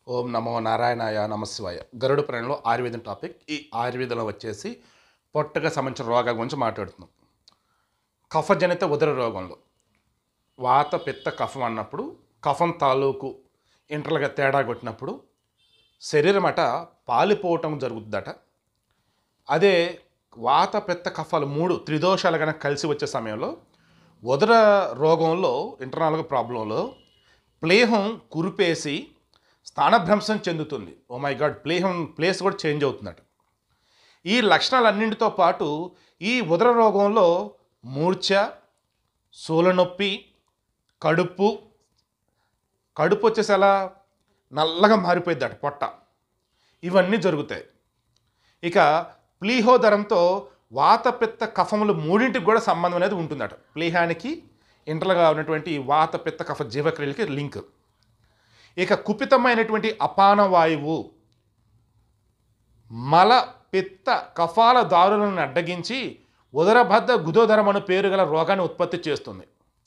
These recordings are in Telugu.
ఓం నమో నారాయణాయ నమశివాయ గరుడు ప్రాణంలో ఆయుర్వేదం టాపిక్ ఈ ఆయుర్వేదంలో వచ్చేసి పొట్టగా సంబంధించిన రోగాల గురించి మాట్లాడుతున్నాం కఫజనిత ఉదర రోగంలో వాత పిత్త కఫం అన్నప్పుడు కఫం తాలూకు ఇంటర్లుగా తేడా కొట్టినప్పుడు శరీరం అట పాలిపోవటం జరుగుతుందట అదే వాత పిత్త కఫాలు మూడు త్రిదోషాలు కనుక కలిసి వచ్చే సమయంలో ఉదర రోగంలో ఇంటర్నల్గా ప్రాబ్లంలో ప్లేహం కురిపేసి స్థానభ్రంశం చెందుతుంది ఓ మై గాడ్ ప్లేహం ప్లేస్ కూడా చేంజ్ అవుతుందట ఈ లక్షణాలన్నింటితో పాటు ఈ ఉదర రోగంలో మూర్ఛ సూలనొప్పి కడుపు కడుపు వచ్చేసి ఎలా నల్లగా మారిపోయిద్దట పొట్ట ఇవన్నీ జరుగుతాయి ఇక ప్లీహోదరంతో వాతపిత్త కఫములు మూడింటికి కూడా సంబంధం అనేది ఉంటుందట ప్లీహానికి ఇంటర్గా ఉన్నటువంటి ఈ వాత పిత్త కఫ జీవక్రియలకి లింక్ ఇక కుపితమైనటువంటి అపాన వాయువు మల పిత్త కఫాల దారులను అడ్డగించి ఉదరబద్ధ గుదోదరం అను పేరు గల రోగాన్ని ఉత్పత్తి చేస్తుంది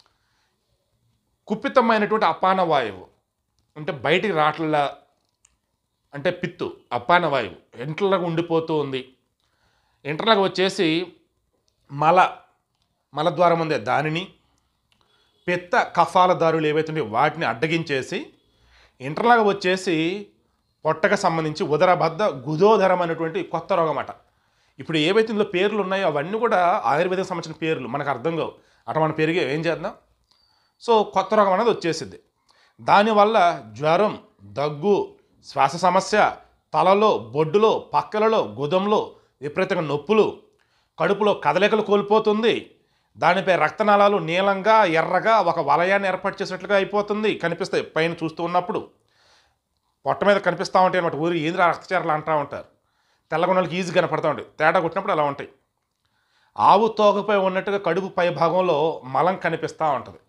కుపితమైనటువంటి అపాన వాయువు అంటే బయటికి రాట్ల అంటే పిత్తు అపాన వాయువు ఎంట్రలాగా ఉండిపోతూ ఉంది ఎంట్రలాగా వచ్చేసి మల మలద్వారం ఉందే దానిని పిత్త కఫాల దారులు ఏవైతే ఉన్నాయో వాటిని అడ్డగించేసి ఇంటర్లాగా వచ్చేసి పొట్టకు సంబంధించి ఉదరబద్ధ గుదోదరం అనేటువంటి కొత్త రోగం అట ఇప్పుడు ఏవైతే ఇందులో పేర్లు ఉన్నాయో అవన్నీ కూడా ఆయుర్వేదం సంబంధించిన పేర్లు మనకు అర్థం కావు అట మనం పెరిగి ఏం చేద్దాం సో కొత్త రోగం అనేది వచ్చేసింది దానివల్ల జ్వరం దగ్గు శ్వాస సమస్య తలలో బొడ్డులో పక్కలలో గుదంలో విపరీతంగా నొప్పులు కడుపులో కదలికలు కోల్పోతుంది దానిపై రక్తనాళాలు నీలంగా ఎర్రగా ఒక వలయాన్ని ఏర్పాటు చేసినట్లుగా అయిపోతుంది కనిపిస్తాయి పైన చూస్తూ ఉన్నప్పుడు పొట్ట మీద కనిపిస్తూ ఉంటాయి అనమాట ఊరి ఏంద్ర రక్తచారాలు అంటూ ఉంటారు తెల్లగొండ వాళ్ళకి ఈజీ కనపడతా ఉంటాయి తేడా కొట్టినప్పుడు అలా ఉంటాయి ఆవు తోకపై ఉన్నట్టుగా కడుపు పై భాగంలో మలం కనిపిస్తూ ఉంటుంది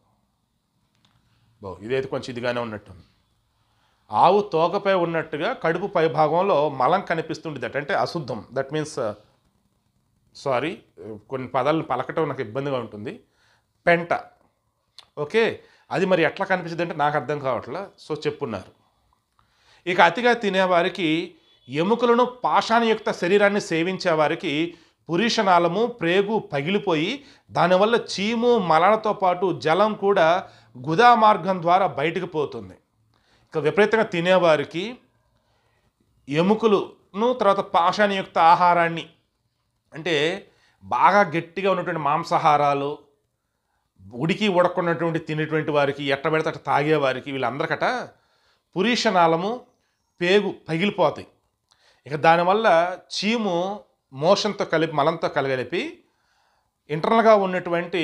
బో ఇదైతే కొంచెం ఇదిగానే ఉన్నట్టుంది ఆవు తోకపై ఉన్నట్టుగా కడుపు పై భాగంలో మలం కనిపిస్తుండేదట అంటే అశుద్ధం దట్ మీన్స్ సారీ కొన్ని పదాలను పలకటం నాకు ఇబ్బందిగా ఉంటుంది పెంట ఓకే అది మరి ఎట్లా కనిపించింది అంటే నాకు అర్థం కావట్లే సో చెప్పున్నారు ఇక అతిగా తినేవారికి ఎముకలను పాషాణయుక్త శరీరాన్ని సేవించే వారికి పురుషనాళము ప్రేగు పగిలిపోయి దానివల్ల చీము మలాలతో పాటు జలం కూడా గుదా మార్గం ద్వారా బయటకు పోతుంది ఇక విపరీతంగా తినేవారికి ఎముకలును తర్వాత పాషాణయుక్త ఆహారాన్ని అంటే బాగా గట్టిగా ఉన్నటువంటి మాంసాహారాలు ఉడికి ఉడకున్నటువంటి తినేటువంటి వారికి ఎట్ట పెడితే అట్ట తాగేవారికి వీళ్ళందరికట పురీషనాళము పేగు పగిలిపోతాయి ఇక దానివల్ల చీము మోషన్తో కలిపి మలంతో కలగలిపి ఇంటర్నల్గా ఉన్నటువంటి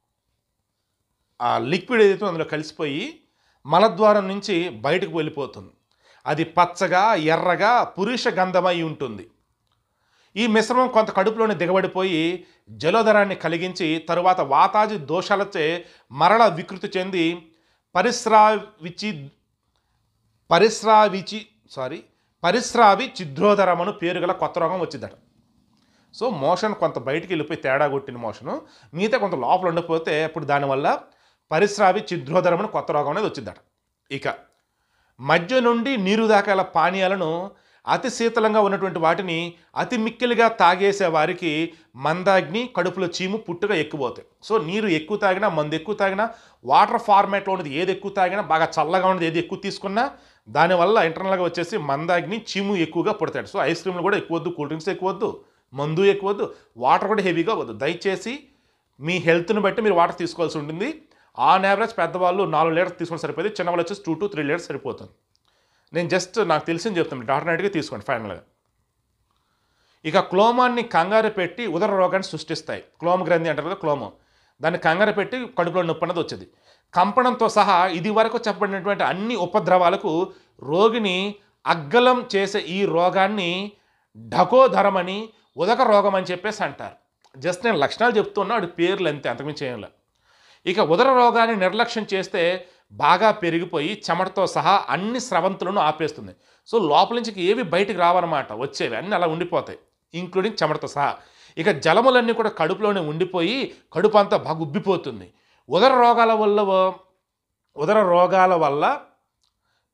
ఆ లిక్విడ్ ఏదైతే అందులో కలిసిపోయి మలద్వారం నుంచి బయటకు వెళ్ళిపోతుంది అది పచ్చగా ఎర్రగా పురుష గంధమై ఉంటుంది ఈ మిశ్రమం కొంత కడుపులోనే దిగబడిపోయి జలోదరాన్ని కలిగించి తరువాత వాతాజి దోషాలచే మరల వికృతి చెంది పరిశ్రావిచి పరిశ్రావిచి సారీ పరిశ్రావి చిద్రోదరం అను పేరు గల కొత్త రోగం వచ్చిందట సో మోషన్ కొంత బయటికి వెళ్ళిపోయి తేడా కొట్టిన మోషను మిగతా కొంత లోపల ఉండిపోతే అప్పుడు దానివల్ల పరిశ్రావి చిద్రోదరం అని కొత్త రోగం అనేది వచ్చిందట ఇక మధ్య నుండి నీరు దాకాల పానీయాలను అతి శీతలంగా ఉన్నటువంటి వాటిని అతి మిక్కిలిగా తాగేసే వారికి మందాగ్ని కడుపులో చీము పుట్టుగా ఎక్కువవుతాయి సో నీరు ఎక్కువ తాగినా మందు ఎక్కువ తాగినా వాటర్ ఫార్మేట్లో ఉన్నది ఏది ఎక్కువ తాగినా బాగా చల్లగా ఉన్నది ఏది ఎక్కువ తీసుకున్నా దానివల్ల ఇంటర్నల్గా వచ్చేసి మందాగ్ని చీము ఎక్కువగా పుడతాడు సో ఐస్ క్రీమ్లు కూడా ఎక్కువ వద్దు కూల్ డ్రింక్స్ ఎక్కువ వద్దు మందు ఎక్కువ వద్దు వాటర్ కూడా హెవీగా వద్దు దయచేసి మీ హెల్త్ని బట్టి మీరు వాటర్ తీసుకోవాల్సి ఉంటుంది ఆన్ యావరేజ్ పెద్దవాళ్ళు నాలుగు లీటర్స్ తీసుకొని సరిపోతుంది చిన్నవాళ్ళు వచ్చేసి టూ టు త్రీ లీటర్స్ సరిపోతుంది నేను జస్ట్ నాకు తెలిసింది చెప్తాను డాక్టర్నైట్గా తీసుకోండి ఫైనల్గా ఇక క్లోమాన్ని కంగారు పెట్టి ఉదర రోగాన్ని సృష్టిస్తాయి క్లోమ గ్రంథి అంటారు కదా క్లోమం దాన్ని కంగారు పెట్టి కడుపులో నొప్పి అన్నది వచ్చేది కంపనంతో సహా ఇది వరకు చెప్పబడినటువంటి అన్ని ఉపద్రవాలకు రోగిని అగ్గలం చేసే ఈ రోగాన్ని ఢకోధరమని ఉదక రోగం అని చెప్పేసి అంటారు జస్ట్ నేను లక్షణాలు చెప్తున్నా వాడి పేర్లు అంతే అంతకుమించి ఏం లేదు ఇక ఉదర రోగాన్ని నిర్లక్ష్యం చేస్తే బాగా పెరిగిపోయి చెమటతో సహా అన్ని స్రవంతులను ఆపేస్తుంది సో లోపల నుంచి ఏవి బయటికి రావన్నమాట వచ్చేవి అన్నీ అలా ఉండిపోతాయి ఇంక్లూడింగ్ చెమటతో సహా ఇక జలములన్నీ కూడా కడుపులోనే ఉండిపోయి కడుపు అంతా బాగా ఉబ్బిపోతుంది ఉదర రోగాల వల్ల ఉదర రోగాల వల్ల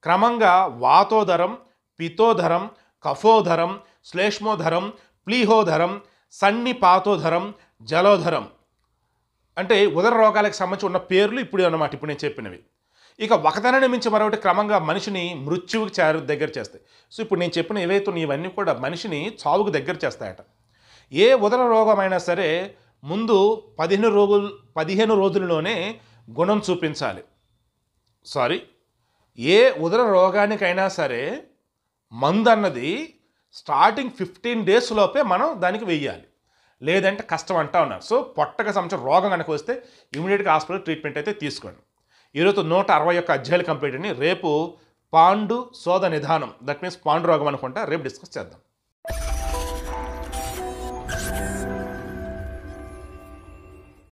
క్రమంగా వాతోదరం పితోదరం కఫోదరం శ్లేష్మోదరం ప్లీహోదరం సన్నిపాతోదరం జలోదరం అంటే ఉదర రోగాలకు సంబంధించి ఉన్న పేర్లు ఇప్పుడు అన్నమాట ఇప్పుడు నేను చెప్పినవి ఇక ఒకదానిని మించి మరొకటి క్రమంగా మనిషిని మృత్యువుకి చేరు దగ్గర చేస్తాయి సో ఇప్పుడు నేను చెప్పిన ఏవైతే ఉన్నాయి ఇవన్నీ కూడా మనిషిని చావుకు దగ్గర చేస్తాయట ఏ ఉదర రోగమైనా సరే ముందు పదిహేను రోజులు పదిహేను రోజుల్లోనే గుణం చూపించాలి సారీ ఏ ఉదర రోగానికైనా సరే మందు అన్నది స్టార్టింగ్ ఫిఫ్టీన్ డేస్ లోపే మనం దానికి వెయ్యాలి లేదంటే కష్టం అంటా ఉన్నారు సో పొట్టక సంవత్సరం రోగం కనుక వస్తే ఇమీడియట్గా హాస్పిటల్ ట్రీట్మెంట్ అయితే తీసుకోండి ఈరోజు నూట అరవై ఒక్క అధ్యాయులు కంప్లీట్ అని రేపు పాండు శోధ నిధానం దట్ మీన్స్ పాండు రోగం అనుకుంటా రేపు డిస్కస్ చేద్దాం